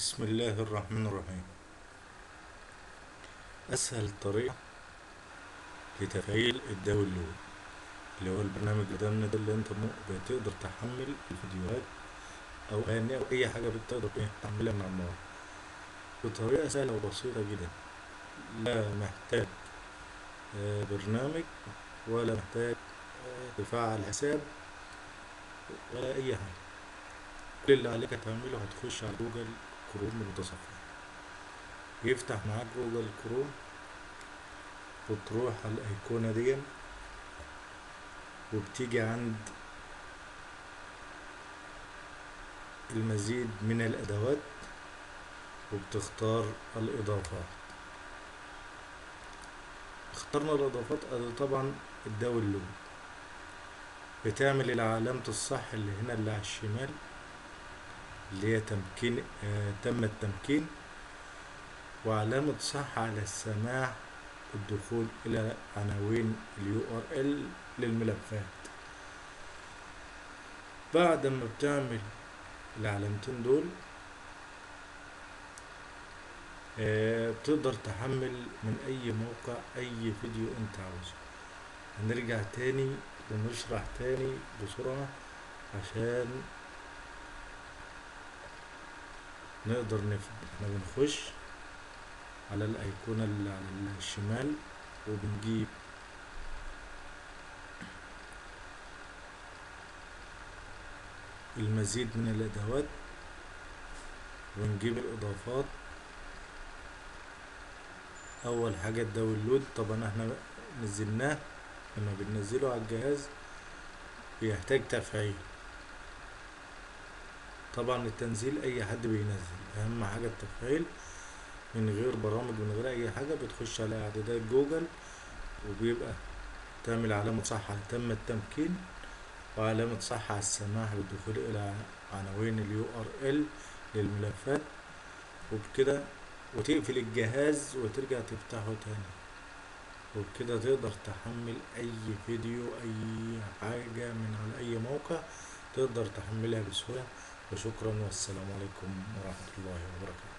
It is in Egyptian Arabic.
بسم الله الرحمن الرحيم أسهل طريقة لتفعيل الداونلود اللي هو البرنامج اللي قدامنا ده اللي انت م- بتقدر تحمل الفيديوهات أو أغاني أو أي حاجة بتقدر إيه تحملها من على الموقع بطريقة سهلة وبسيطة جدا لا محتاج آه، برنامج ولا محتاج آه، تفعل حساب ولا أي حاجة كل اللي عليك هتعمله هتخش على جوجل كروم المتصفح يفتح معاك جوجل كروم وتروح على الأيقونة دي وبتيجي عند المزيد من الأدوات وبتختار الإضافات اخترنا الإضافات أدي طبعا الداونلود بتعمل العلامة الصح اللي هنا اللي على الشمال اللي هي تمكين آه تم التمكين وعلامة صح على السماع الدخول إلى عناوين اليو ار ال للملفات بعد ما بتعمل العلامتين دول آه بتقدر تحمل من أي موقع أي فيديو أنت عاوزه هنرجع تاني ونشرح تاني بسرعة عشان نقدر نفهم احنا بنخش على الأيقونة اللي على الشمال وبنجيب المزيد من الأدوات ونجيب الإضافات أول حاجة الداونلود طبعا احنا نزلناه لما بننزله على الجهاز بيحتاج تفعيل طبعا التنزيل اي حد بينزل اهم حاجة التفعيل من غير برامج من غير اي حاجة بتخش على اعدادات جوجل وبيبقى تعمل علامة صح على تم التمكين وعلامة صح على السماح بالدخول الى عناوين اليو ار ال للملفات وبكده وتقفل الجهاز وترجع تفتحه تاني وبكده تقدر تحمل اي فيديو اي حاجة من على اي موقع تقدر تحملها بسهولة وشكرا والسلام عليكم ورحمة الله وبركاته